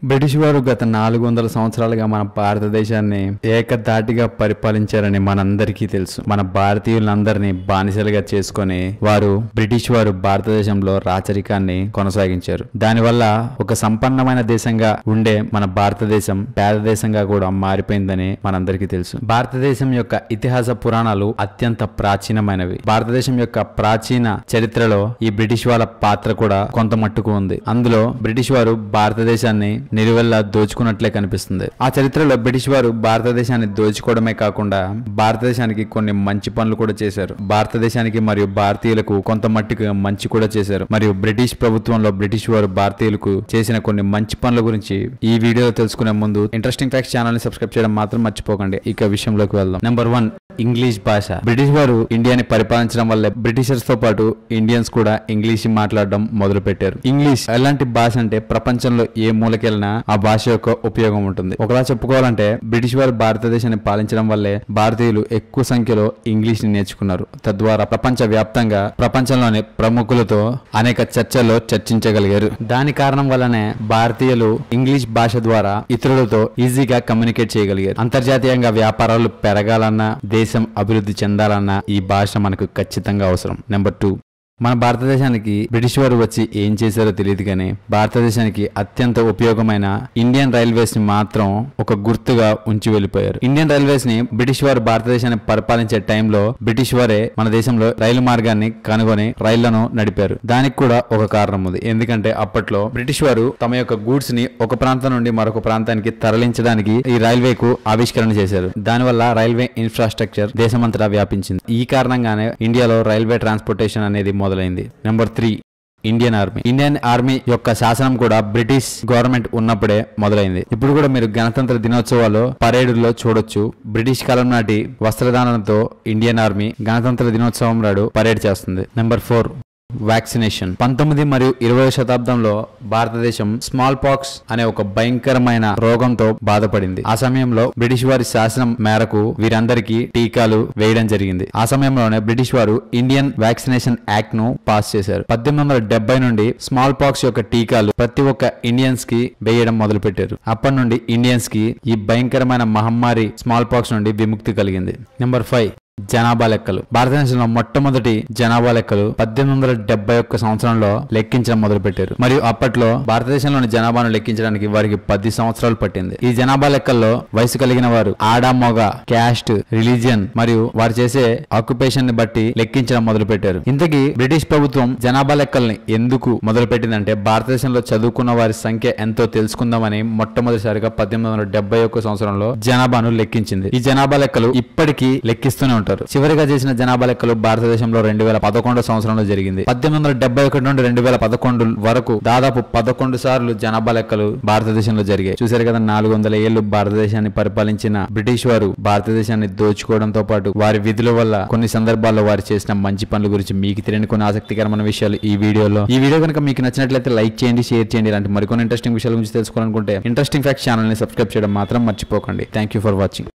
British వారు గత నాలుగు వందల సంవత్సరాలుగా మన భారతదేశాన్ని ఏకధాటిగా పరిపాలించారని మనందరికీ తెలుసు మన భారతీయులందరినీ బానిసలుగా చేసుకొని వారు బ్రిటిష్ వారు భారతదేశంలో రాచరికాన్ని కొనసాగించారు దానివల్ల ఒక సంపన్నమైన దేశంగా ఉండే మన భారతదేశం పేద దేశంగా కూడా మారిపోయిందని మనందరికీ తెలుసు భారతదేశం యొక్క ఇతిహాస పురాణాలు అత్యంత ప్రాచీనమైనవి భారతదేశం యొక్క ప్రాచీన చరిత్రలో ఈ బ్రిటిష్ వాళ్ళ పాత్ర కూడా కొంత మట్టుకు ఉంది అందులో బ్రిటిష్ వారు భారతదేశాన్ని నిలువెల్లా దోచుకున్నట్లే కనిపిస్తుంది ఆ చరిత్రలో బ్రిటిష్ వారు భారతదేశాన్ని దోచుకోవడమే కాకుండా భారతదేశానికి కొన్ని మంచి పనులు కూడా చేశారు భారతదేశానికి మరియు భారతీయులకు కొంత మట్టుకు మంచి కూడా చేశారు మరియు బ్రిటిష్ ప్రభుత్వంలో బ్రిటిష్ వారు భారతీయులకు చేసిన కొన్ని మంచి పనుల గురించి ఈ వీడియోలో తెలుసుకునే ముందు ఇంట్రెస్టింగ్ ఫ్యాక్ట్స్ ఛానల్ ని సబ్స్క్రైబ్ చేయడం మాత్రం మర్చిపోకండి ఇక విషయంలోకి వెళ్దాం నెంబర్ వన్ ఇంగ్లీష్ భాష బ్రిటిష్ వారు ఇండియాని పరిపాలించడం వల్ల బ్రిటిషర్స్ తో పాటు ఇండియన్స్ కూడా ఇంగ్లీష్ మాట్లాడడం మొదలు పెట్టారు ఇంగ్లీష్ ఎలాంటి భాష అంటే ప్రపంచంలో ఏ మూలకెళ్ళినా ఆ భాష యొక్క ఉపయోగం ఉంటుంది ఒకలా చెప్పుకోవాలంటే బ్రిటిష్ వారు భారతదేశాన్ని పాలించడం వల్లే భారతీయులు ఎక్కువ సంఖ్యలో ఇంగ్లీష్ ని నేర్చుకున్నారు తద్వారా ప్రపంచ వ్యాప్తంగా ప్రపంచంలోని ప్రముఖులతో అనేక చర్చల్లో చర్చించగలిగారు దాని కారణం వల్లనే భారతీయులు ఇంగ్లీష్ భాష ద్వారా ఇతరులతో ఈజీగా కమ్యూనికేట్ చేయగలిగారు అంతర్జాతీయంగా వ్యాపారాలు పెరగాలన్నా దేశం అభివృద్ధి చెందాలన్నా ఈ భాష మనకు ఖచ్చితంగా అవసరం నెంబర్ టూ మన భారతదేశానికి బ్రిటిష్ వారు వచ్చి ఏం చేశారో తెలియదు కానీ భారతదేశానికి అత్యంత ఉపయోగమైన ఇండియన్ రైల్వేస్ ని మాత్రం ఒక గుర్తుగా ఉంచి వెళ్ళిపోయారు ఇండియన్ రైల్వేస్ ని బ్రిటిష్ వారు భారతదేశాన్ని పరిపాలించే టైంలో బ్రిటిష్ వారే మన దేశంలో రైలు మార్గాన్ని కనుగొని రైళ్లను నడిపారు దానికి కూడా ఒక కారణం ఉంది ఎందుకంటే అప్పట్లో బ్రిటిష్ వారు తమ యొక్క గూడ్స్ ని ఒక ప్రాంతం నుండి మరొక ప్రాంతానికి తరలించడానికి ఈ రైల్వేకు ఆవిష్కరణ చేశారు దానివల్ల రైల్వే ఇన్ఫ్రాస్ట్రక్చర్ దేశమంతటా వ్యాపించింది ఈ కారణంగానే ఇండియాలో రైల్వే ట్రాన్స్పోర్టేషన్ అనేది మొదలైంది number three Indian army Indian army యొక్క శాసనం కూడా బ్రిటిష్ గవర్నమెంట్ ఉన్నప్పుడే మొదలైంది ఇప్పుడు కూడా మీరు గణతంత్ర దినోత్సవాలు పరేడుల్లో చూడొచ్చు బ్రిటిష్ కాలం నాటి వస్త్రదానంతో ఇండియన్ ఆర్మీ గణతంత్ర దినోత్సవం నాడు పరేడ్ చేస్తుంది నెంబర్ ఫోర్ వ్యాక్సినేషన్ పంతొమ్మిది మరియు ఇరవై శతాబ్దంలో భారతదేశం స్మాల్ పాక్స్ అనే ఒక భయంకరమైన రోగంతో బాధపడింది ఆ సమయంలో బ్రిటిష్ వారి శాసనం మేరకు వీరందరికీ టీకాలు వేయడం జరిగింది ఆ సమయంలోనే బ్రిటిష్ వారు ఇండియన్ వ్యాక్సినేషన్ యాక్ట్ ను పాస్ చేశారు పద్దెనిమిది వందల డెబ్బై నుండి స్మాల్ పాక్స్ యొక్క టీకాలు ప్రతి ఒక్క ఇండియన్స్ కి వేయడం మొదలు పెట్టారు అప్పటి నుండి ఇండియన్స్ కి ఈ భయంకరమైన మహమ్మారి స్మాల్ పాక్స్ నుండి విముక్తి కలిగింది నెంబర్ ఫైవ్ జనాభా లెక్కలు భారతదేశంలో మొట్టమొదటి జనాభా లెక్కలు పద్దెనిమిది వందల డెబ్బై ఒక్క సంవత్సరంలో లెక్కించడం మొదలుపెట్టారు మరియు అప్పట్లో భారతదేశంలోని జనాభాను లెక్కించడానికి వారికి పది సంవత్సరాలు పట్టింది ఈ జనాభా లెక్కల్లో వయసు కలిగిన వారు ఆడా మొగ క్యాస్ట్ రిలీజియన్ మరియు వారు చేసే ఆక్యుపేషన్ ని బట్టి లెక్కించడం మొదలుపెట్టారు ఇంతకీ బ్రిటిష్ ప్రభుత్వం జనాభా లెక్కల్ని ఎందుకు మొదలుపెట్టిందంటే భారతదేశంలో చదువుకున్న వారి సంఖ్య ఎంతో తెలుసుకుందామని మొట్టమొదటిసారిగా పద్దెనిమిది వందల డెబ్బై ఒక్క సంవత్సరంలో జనాభాను లెక్కించింది ఈ జనాభా లెక్కలు ఇప్పటికీ లెక్కిస్తూనే ఉంటారు చివరిగా చేసిన జనాభా లెక్కలు భారతదేశంలో రెండు వేల పదకొండు సంవత్సరంలో జరిగింది పద్దెనిమిది వందల డెబ్బై ఒకటి నుండి రెండు వేల పదకొండు వరకు దాదాపు పదకొండు సార్లు జనాభా లెక్కలు భారతదేశంలో జరిగాయి చూశారు కదా నాలుగు వందల ఏళ్లు భారతదేశాన్ని పరిపాలించిన బ్రిటిష్ వారు భారతదేశాన్ని దోచుకోవడంతో పాటు వారి విధుల వల్ల కొన్ని సందర్భాల్లో వారు చేసిన మంచి పనుల గురించి మీకు తెలియని కొన్ని ఆసక్తికరమైన విషయాలు ఈ వీడియోలో ఈ వీడియో కనుక మీకు నచ్చినట్లయితే లైక్ చేయండి షేర్ చేయండి ఇలాంటి మరికొన్ని ఇంట్రెస్టింగ్ విషయాల గురించి తెలుసుకోవాలనుకుంటే ఇంట్రెస్టింగ్ ఫ్యాక్ట్ ఛానల్ ని సబ్స్క్రైబ్ చేయడం మాత్రం మర్చిపోకండి థ్యాంక్ యూ ఫర్ వాచింగ్